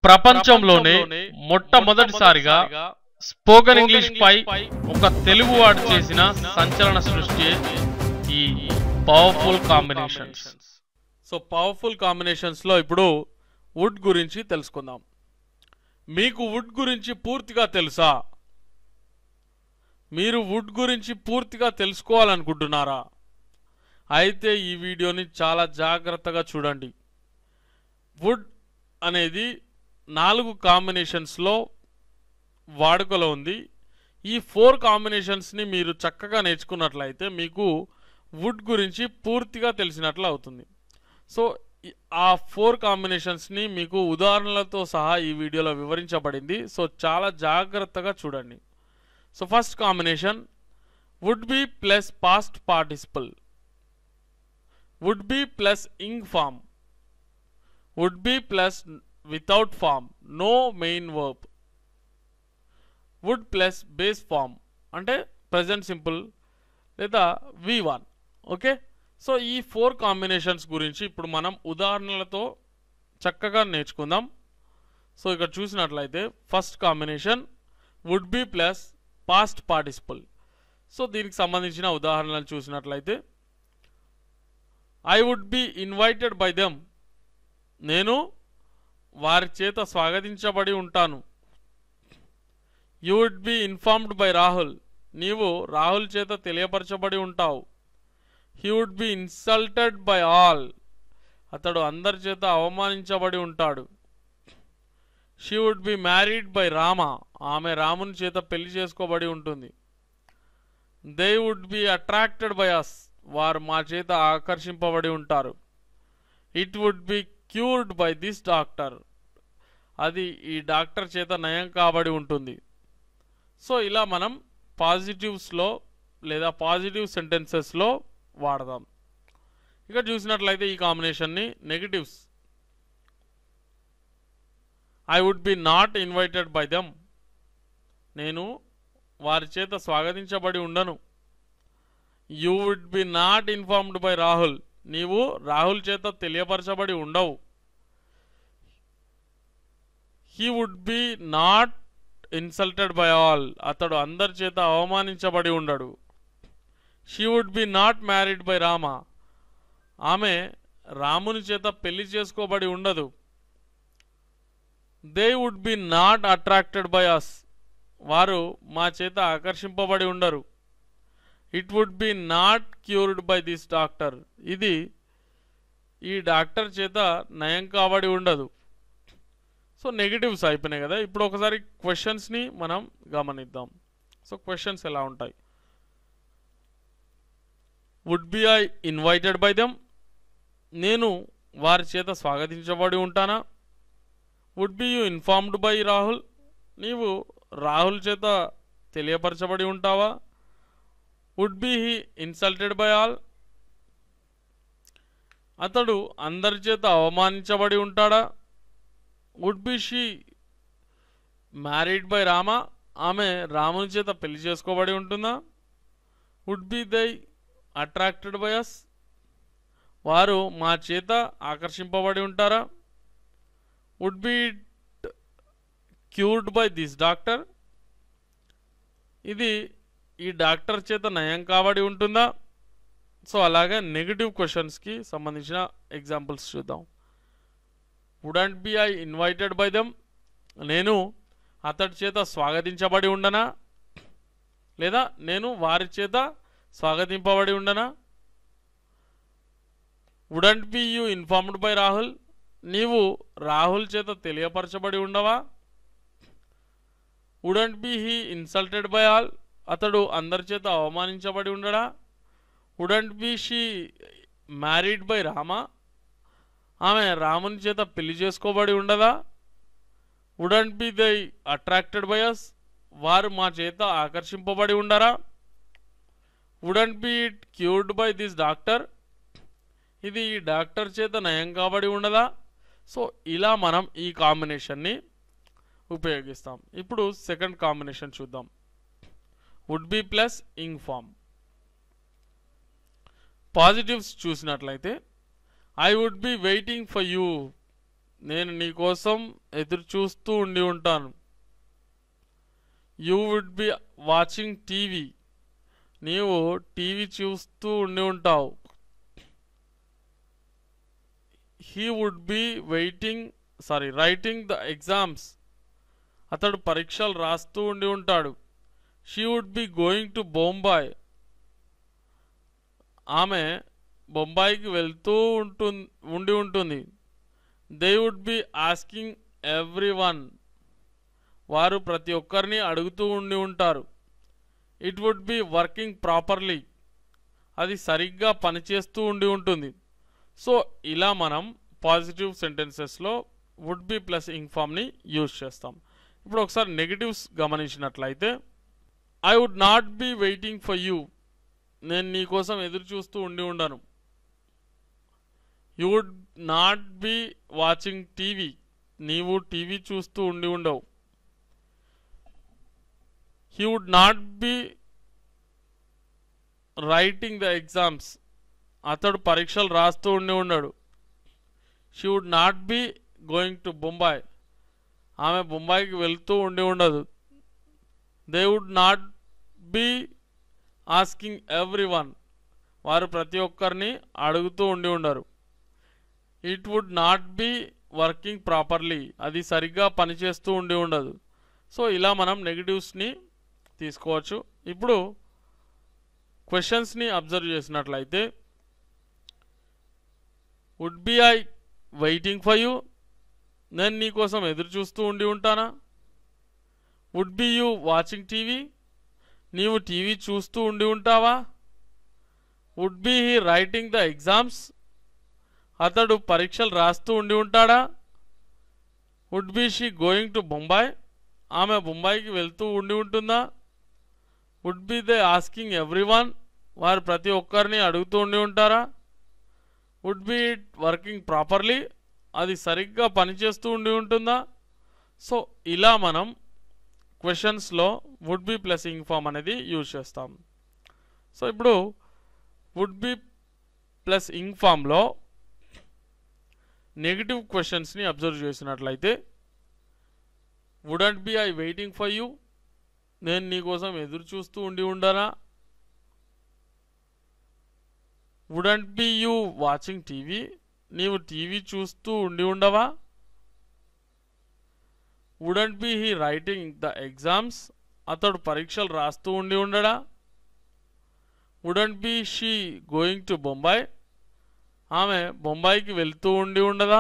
ప్రపంచంలోనే మొట్టమొదటిసారిగా spoken English పై ఒక తెలుగు వాడు చేసిన సంచలన సృష్టి ఈ powerful combinations so powerful combinations లో ఇప్పుడు వుడ్ గురించి తెలుసుకుందాం మీకు వుడ్ గురించి పూర్తిగా తెలుసా మీరు వుడ్ గురించి పూర్తిగా తెలుసుకోవాలనుకుంటున్నారా అయితే ఈ వీడియోని చాలా జాగ్రత్తగా చూడండి వుడ్ అనేది నాలుగు కాంబినేషన్స్లో వాడుకలో ఉంది ఈ ఫోర్ కాంబినేషన్స్ని మీరు చక్కగా నేర్చుకున్నట్లయితే మీకు వుడ్ గురించి పూర్తిగా తెలిసినట్లు అవుతుంది సో ఈ- ఆ ఫోర్ కాంబినేషన్స్ని మీకు ఉదాహరణలతో సహా ఈ వీడియోలో వివరించబడింది సో చాలా జాగ్రత్తగా చూడండి so first combination would be plus past participle would be plus ing form would be plus without form no main verb would plus base form అంటే ప్రజెంట్ సింపుల్ లేదా వి వన్ ఓకే సో ఈ four combinations గురించి ఇప్పుడు మనం ఉదాహరణలతో చక్కగా నేర్చుకుందాం so ఇక్కడ చూసినట్లయితే first combination would be plus past participle so దీనికి సంబంధించిన ఉదాహరణలు చూసినట్లయితే I would be invited by them నేను వారి చేత స్వాగతించబడి ఉంటాను you would be informed by Rahul నీవు రాహుల్ చేత తెలియపరచబడి ఉంటావు he would be insulted by all అతడు అందరి చేత అవమానించబడి ఉంటాడు she would be married by Rama ఆమె రాముని చేత పెళ్లి చేసుకోబడి ఉంటుంది they would be attracted by us వారు మా చేత ఆకర్షింపబడి ఉంటారు it would be cured by this doctor అది ఈ డాక్టర్ చేత నయం కాబడి ఉంటుంది సో ఇలా మనం పాజిటివ్స్లో లేదా పాజిటివ్ సెంటెన్సెస్లో వాడదాం ఇక చూసినట్లయితే ఈ కాంబినేషన్ని negatives I would be not invited by them నేను వారి చేత స్వాగతించబడి ఉండను you would be not informed by Rahul నీవు రాహుల్ చేత తెలియపరచబడి ఉండవు he would be not insulted by all అతడు అందరి చేత అవమానించబడి ఉండడు she would be not married by Rama ఆమె రాముని చేత పెళ్లి చేసుకోబడి ఉండదు they would be not attracted by us వారు మా చేత ఆకర్షింపబడి ఉండరు it would be not cured by this doctor ఇది ఈ డాక్టర్ చేత నయం కాబడి ఉండదు సో నెగిటివ్స్ అయిపోయినాయి కదా ఇప్పుడు ఒకసారి క్వశ్చన్స్ని మనం గమనిద్దాం సో క్వశ్చన్స్ ఎలా ఉంటాయి would be I invited by them నేను వారి చేత స్వాగతించబడి ఉంటానా would be you informed by Rahul నీవు రాహుల్ చేత తెలియపరచబడి ఉంటావా would be he insulted by all అతడు అందరి చేత అవమానించబడి ఉంటాడా would be she married by Rama ఆమె రాముని చేత పెళ్లి చేసుకోబడి ఉంటుందా would be they attracted by us వారు మా చేత ఆకర్షింపబడి ఉంటారా would be cured by this doctor ఇది ఈ డాక్టర్ చేత నయం కాబడి ఉంటుందా సో అలాగే నెగిటివ్ క్వశ్చన్స్కి సంబంధించిన ఎగ్జాంపుల్స్ చూద్దాం wouldn't be I invited by them నేను అతడి చేత స్వాగతించబడి ఉండనా లేదా నేను వారి చేత స్వాగతింపబడి ఉండనా wouldn't be you informed by Rahul నీవు రాహుల్ చేత తెలియపరచబడి ఉండవా wouldn't be he insulted by all అతడు అందరి చేత అవమానించబడి ఉండడా wouldn't be she married by Rama ఆమె రాముని చేత పెళ్లి చేసుకోబడి ఉండదా wouldn't be they attracted by us వారు మా చేత ఆకర్షింపబడి ఉండరా wouldn't be it cured by this doctor ఇది ఈ డాక్టర్ చేత నయం కాబడి ఉండదా సో ఇలా మనం ఈ కాంబినేషన్ని ఉపయోగిస్తాం ఇప్పుడు సెకండ్ కాంబినేషన్ చూద్దాం would be plus ing form positives చూసినట్లయితే I would be waiting for you నేను నీ కోసం ఎదురు చూస్తూ ఉండి ఉంటాను you would be watching TV నీవు టీవీ చూస్తూ ఉండి ఉంటావు he would be waiting sorry writing the exams అతడు పరీక్షలు రాస్తూ ఉండి ఉంటాడు she would be going to Bombay ఆమె బొంబాయికి వెళ్తూ ఉంటు ఉండి ఉంటుంది they would be asking every one వారు ప్రతి ఒక్కరిని అడుగుతూ ఉండి ఉంటారు it would be working properly అది సరిగ్గా పనిచేస్తూ ఉండి ఉంటుంది సో ఇలా మనం పాజిటివ్ సెంటెన్సెస్లో వుడ్ బి ప్లస్ ఇంఫామ్ని యూజ్ చేస్తాం ఇప్పుడు ఒకసారి నెగిటివ్స్ గమనించినట్లయితే I would not be waiting for you నేను నీ కోసం ఎదురు చూస్తూ ఉండి ఉండను you would not be watching TV నీవు టీవీ చూస్తూ ఉండి ఉండవు he would not be writing the exams అతడు పరీక్షలు రాస్తూ ఉండి ఉన్నాడు she would not B going to Bombay ఆమె బొంబాయికి వెళ్తూ ఉండి ఉండదు they would not be asking every one వారు ప్రతి ఒక్కరిని అడుగుతూ ఉండి ఉండరు it would not be working properly అది సరిగ్గా పనిచేస్తూ ఉండి ఉండదు సో ఇలా మనం నెగిటివ్స్ని తీసుకోవచ్చు ఇప్పుడు క్వశ్చన్స్ని అబ్జర్వ్ చేసినట్లయితే would be I waiting for you నేను నీ కోసం ఎదురు చూస్తూ ఉండి ఉంటానా would be you watching TV నీవు టీవీ చూస్తూ ఉండి ఉంటావా would be he writing the exams అతడు పరీక్షలు రాస్తూ ఉండి ఉంటాడా would be she going to Bombay ఆమె బొంబాయికి వెళ్తూ ఉండి ఉంటుందా would be they asking every one వారు ప్రతి ఒక్కరిని అడుగుతూ ఉండి ఉంటారా would be it working properly అది సరిగ్గా పనిచేస్తూ ఉండి ఉంటుందా సో ఇలా మనం క్వశ్చన్స్లో would be plus ing form అనేది యూజ్ చేస్తాం సో ఇప్పుడు వుడ్ బి ప్లస్ ఇంగ్ ఫామ్లో నెగిటివ్ క్వశ్చన్స్ని అబ్జర్వ్ చేసినట్లయితే wouldn't be I waiting for you నేను నీకోసం ఎదురు చూస్తూ ఉండి ఉండనా wouldn't be you watching TV నీవు టీవీ చూస్తూ ఉండి ఉండవా wouldn't be he writing the exams అతడు పరీక్షలు రాస్తూ ఉండి ఉండడా wouldn't be she going to Bombay ఆమె బొంబాయికి వెళ్తూ ఉండి ఉండదా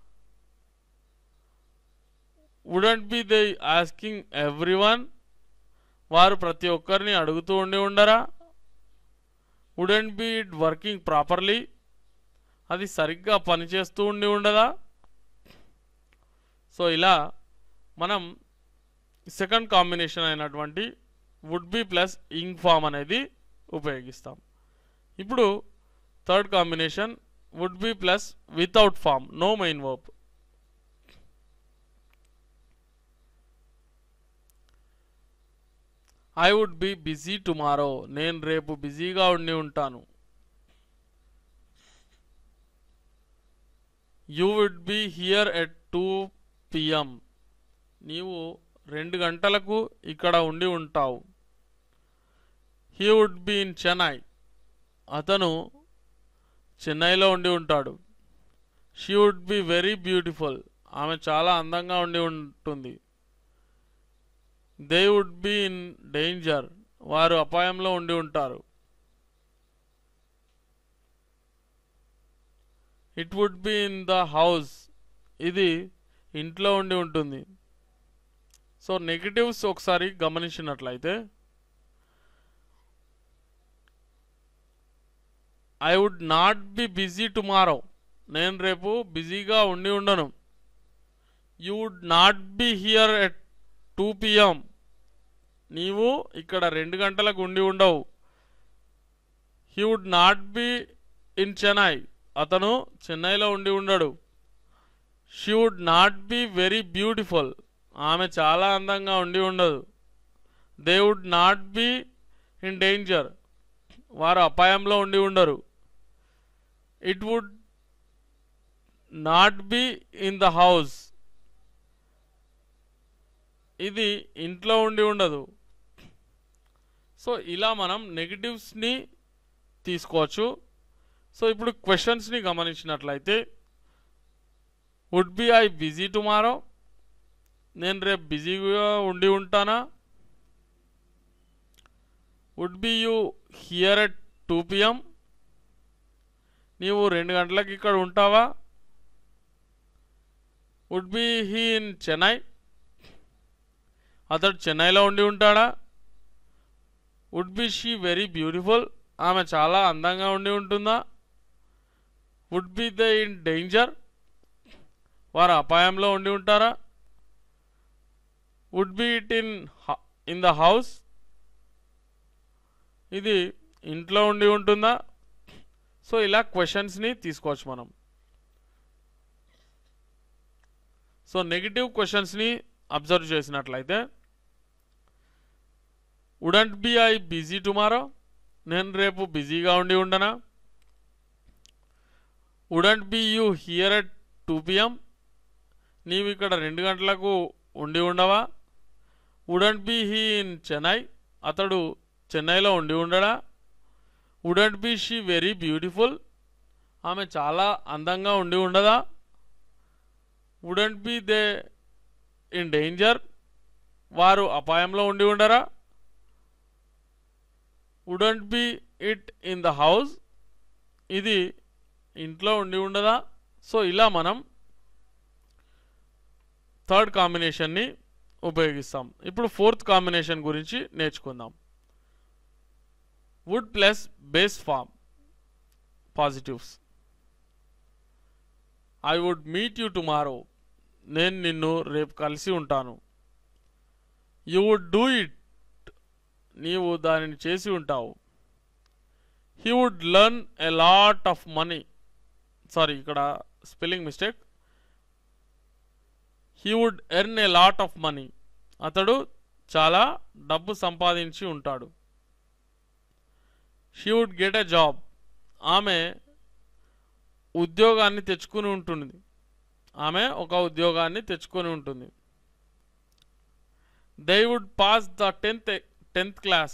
wouldn't be they asking every one వారు ప్రతి ఒక్కరిని అడుగుతూ ఉండి ఉండరా wouldn't be it working properly అది సరిగ్గా పనిచేస్తూ ఉండి ఉండదా సో ఇలా మనం సెకండ్ కాంబినేషన్ అయినటువంటి would be plus ing form అనేది ఉపయోగిస్తాం ఇప్పుడు third combination would be plus without form no main verb I would be busy tomorrow నేను రేపు బిజీగా ఉండి ఉంటాను you would be here at two PM నీవు రెండు గంటలకు ఇక్కడ ఉండి ఉంటావు he would be in Chennai అతను చెన్నైలో ఉండి ఉంటాడు she would be very beautiful ఆమె చాలా అందంగా ఉండి ఉంటుంది they would be in danger వారు అపాయంలో ఉండి ఉంటారు it would be in the house ఇది ఇంట్లో ఉండి ఉంటుంది సో నెగిటివ్స్ ఒకసారి గమనించినట్లయితే I would not be busy tomorrow నేను రేపు బిజీగా ఉండి ఉండను you would not be here at two PM నీవు ఇక్కడ రెండు గంటలకు ఉండి ఉండవు he would not be in Chennai అతను చెన్నైలో ఉండి ఉండడు she would not be very beautiful ఆమె చాలా అందంగా ఉండి ఉండదు they would not be in danger వారు అపాయంలో ఉండి ఉండరు it would not be in the house ఇది ఇంట్లో ఉండి ఉండదు సో ఇలా మనం నెగిటివ్స్ని తీసుకోవచ్చు సో ఇప్పుడు క్వశ్చన్స్ని గమనించినట్లయితే would be I busy tomorrow నేను రేపు బిజీగా ఉండి ఉంటానా would be you here at two PM నీవు రెండు గంటలకు ఇక్కడ ఉంటావా would be he in Chennai అతడు చెన్నైలో ఉండి ఉంటాడా would be she very beautiful ఆమె చాలా అందంగా ఉండి ఉంటుందా would be the in danger వారు అపాయంలో ఉండి ఉంటారా would be it in in the house ఇది ఇంట్లో ఉండి ఉంటుందా సో ఇలా క్వశ్చన్స్ని తీసుకోవచ్చు మనం సో నెగిటివ్ క్వశ్చన్స్ని అబ్జర్వ్ చేసినట్లయితే wouldn't be I busy tomorrow నేను రేపు బిజీగా ఉండి ఉండనా wouldn't be you here at two PM నీవు ఇక్కడ రెండు గంటలకు ఉండి ఉండవా wouldn't be he in Chennai అతడు చెన్నైలో ఉండి ఉండడా wouldn't be she very beautiful ఆమె చాలా అందంగా ఉండి ఉండదా wouldn't be they in danger వారు అపాయంలో ఉండి ఉండరా wouldn't be it in the house ఇది ఇంట్లో ఉండి ఉండదా సో ఇలా మనం థర్డ్ కాంబినేషన్ని ఉపయోగిస్తాం ఇప్పుడు ఫోర్త్ కాంబినేషన్ గురించి నేర్చుకుందాం would plus base form positives I would meet you tomorrow నేను నిన్ను రేపు కలిసి ఉంటాను యూ వుడ్ డూ ఇట్ నీవు దానిని చేసి ఉంటావు he would learn a lot of money sorry ఇక్కడ spelling mistake he would earn a lot of money అతడు చాలా డబ్బు సంపాదించి ఉంటాడు she would get a job ఆమె ఉద్యోగాన్ని తెచ్చుకుని ఉంటుంది ఆమె ఒక ఉద్యోగాన్ని తెచ్చుకొని ఉంటుంది they would pass the tenth tenth class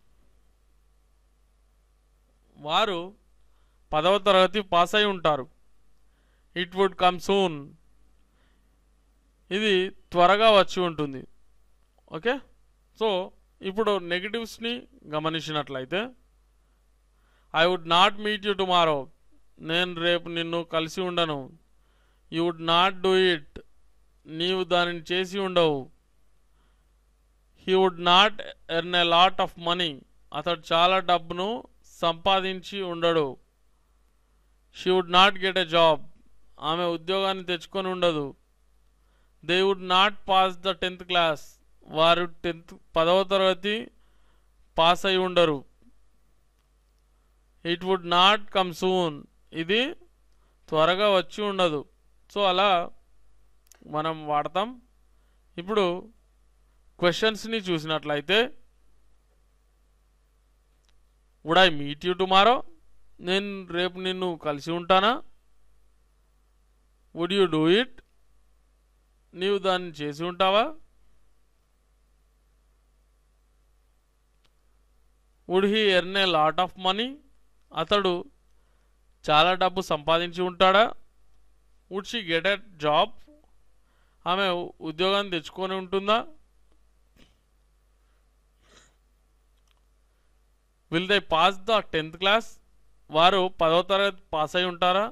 వారు పదవ తరగతి పాస్ అయి ఉంటారు ఇట్ వుడ్ కమ్ సూన్ ఇది త్వరగా వచ్చి ఉంటుంది ఓకే సో ఇప్పుడు నెగిటివ్స్ని గమనించినట్లయితే I would not meet you tomorrow నేను రేపు నిన్ను కలిసి ఉండను you would not do it నీవు దానిని చేసి ఉండవు he would not earn a lot of money అతడు చాలా డబ్బును సంపాదించి ఉండడు she would not get a job ఆమె ఉద్యోగాన్ని తెచ్చుకొని ఉండదు they would not pass the tenth class వారు టెన్త్ పదవ తరగతి పాస్ అయి ఉండరు it would not come soon ఇది త్వరగా వచ్చి ఉండదు సో అలా మనం వాడతాం ఇప్పుడు క్వశ్చన్స్ని చూసినట్లయితే would I meet you tomorrow నేను రేపు నిన్ను కలిసి ఉంటానా వుడ్ యూ డూ ఇట్ నీవు దాన్ని చేసి ఉంటావా would he earn a lot of money అతడు చాలా డబ్బు సంపాదించి ఉంటాడా would she get a job ఆమె ఉద్యోగాన్ని తెచ్చుకొని ఉంటుందా will they pass the tenth class వారు పదవ తరగతి పాస్ అయి ఉంటారా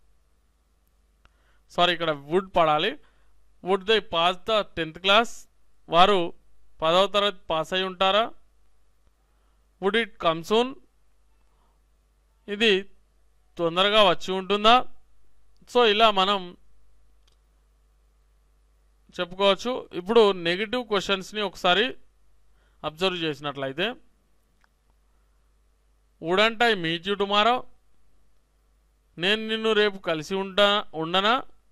సారీ ఇక్కడ వుడ్ పడాలి would they pass the tenth class వారు పదవ తరగతి పాస్ అయి ఉంటారా వుడ్ ఇట్ కమ్ సూన్ ఇది తొందరగా వచ్చి ఉంటుందా సో ఇలా మనం చెప్పుకోవచ్చు ఇప్పుడు నెగిటివ్ క్వశ్చన్స్ని ఒకసారి అబ్జర్వ్ చేసినట్లయితే wouldn't I meet you tomorrow నేను నిన్ను రేపు కలిసి ఉంటా ఉండనా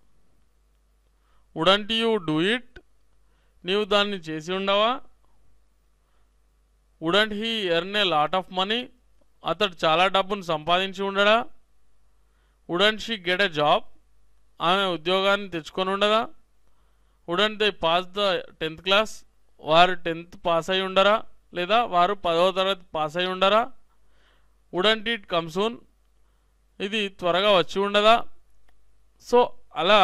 వుడంట్ యూ డూ ఇట్ నీవు దాన్ని చేసి ఉండవా wouldn't he earn a lot of money అతడు చాలా డబ్బును సంపాదించి ఉండడా wouldn't she get a job ఆమె ఉద్యోగాన్ని తెచ్చుకొని ఉండదా wouldn't they pass the tenth class వారు టెన్త్ పాస్ అయి ఉండరా లేదా వారు పదవ తరగతి పాస్ అయి ఉండరా వుడెంట్ ఇట్ కమ్సూన్ ఇది త్వరగా వచ్చి ఉండదా సో అలా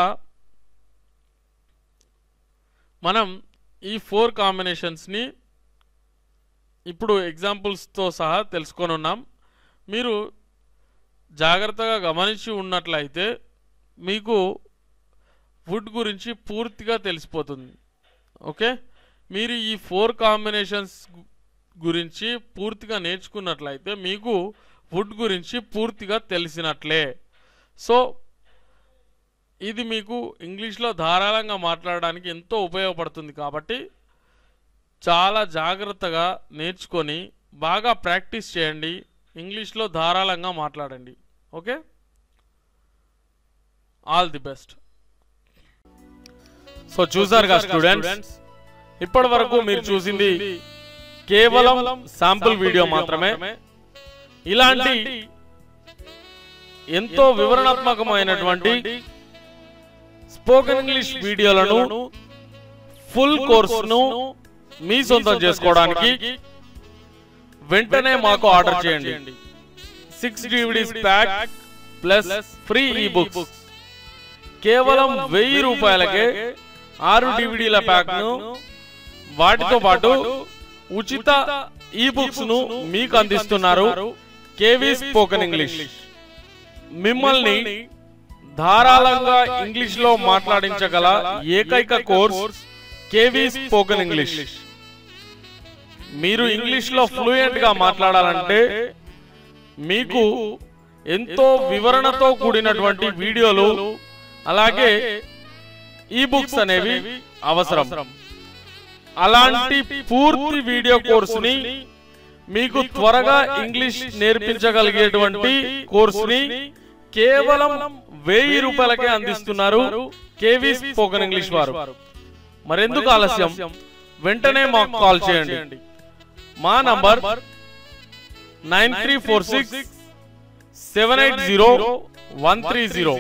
మనం ఈ ఫోర్ కాంబినేషన్స్ని ఇప్పుడు ఎగ్జాంపుల్స్తో సహా తెలుసుకొని ఉన్నాం మీరు జాగ్రత్తగా గమనించి ఉన్నట్లయితే మీకు వుడ్ గురించి పూర్తిగా తెలిసిపోతుంది ఓకే మీరు ఈ ఫోర్ కాంబినేషన్స్ గు- గురించి పూర్తిగా నేర్చుకున్నట్లయితే మీకు వుడ్ గురించి పూర్తిగా తెలిసినట్లే సో ఇది మీకు ఇంగ్లీష్లో ధారాళంగా మాట్లాడడానికి ఎంతో ఉపయోగపడుతుంది కాబట్టి చాలా జాగ్రత్తగా నేర్చుకొని బాగా ప్రాక్టీస్ చేయండి ఇంగ్లీష్లో ధారాళంగా మాట్లాడండి okay all the best so చూసారుగా స్టూడెంట్స్ ఇప్పటి వరకు మీరు చూసింది కేవలం శాంపుల్ వీడియో మాత్రమే ఇలాంటి ఎంతో వివరణాత్మకమైనటువంటి స్పోకెన్ ఇంగ్లీష్ వీడియోలను ఫుల్ కోర్సును మీ సొంతం చేసుకోవడానికి వెంటనే మాకు ఆర్డర్ చేయండి six DVDs pack plus free ఈ బుక్స్ కేవలం వెయ్యి రూపాయలకే ఆరు డివిడీల ప్యాక్ ను వాటితో పాటు ఉచిత ఈ బుక్స్ ను మీకు అందిస్తున్నారు కేవీ స్పోకెన్ ఇంగ్లీష్ మిమ్మల్ని ధారాళంగా ఇంగ్లీష్ లో మాట్లాడించగల ఏకైక కోర్స్ కేవీ స్పోకెన్ ఇంగ్లీష్ మీరు ఇంగ్లీష్ లో ఫ్లూయెంట్ గా మాట్లాడాలంటే మీకు ఎంతో వివరణతో కూడినటువంటి వీడియోలు అలాగే ఈ బుక్స్ అనేవి అవసరం అలాంటి పూర్తి వీడియో కోర్సుని మీకు త్వరగా ఇంగ్లీష్ నేర్పించగలిగేటువంటి కోర్సుని కేవలం వెయ్యి రూపాయలకే అందిస్తున్నారు కేవీ స్పోకెన్ ఇంగ్లీష్ వారు మరెందుకు ఆలస్యం వెంటనే మాకు కాల్ చేయండి మా number nine three four six seven eight zero one three zero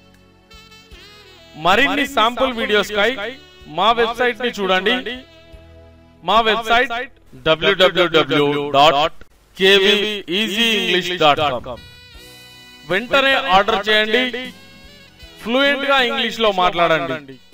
మరిన్ని శాంపుల్ వీడియోస్ కై మా వెబ్సైట్ ని చూడండి మా వెబ్సైట్ డబ్ల్యూడబ్ల్యూడబ్ల్యూ డాట్ ఇంగ్లీష్ డాట్ కామ్ వెంటనే ఆర్డర్ చేయండి ఫ్లూయెంట్ గా ఇంగ్లీష్ లో మాట్లాడండి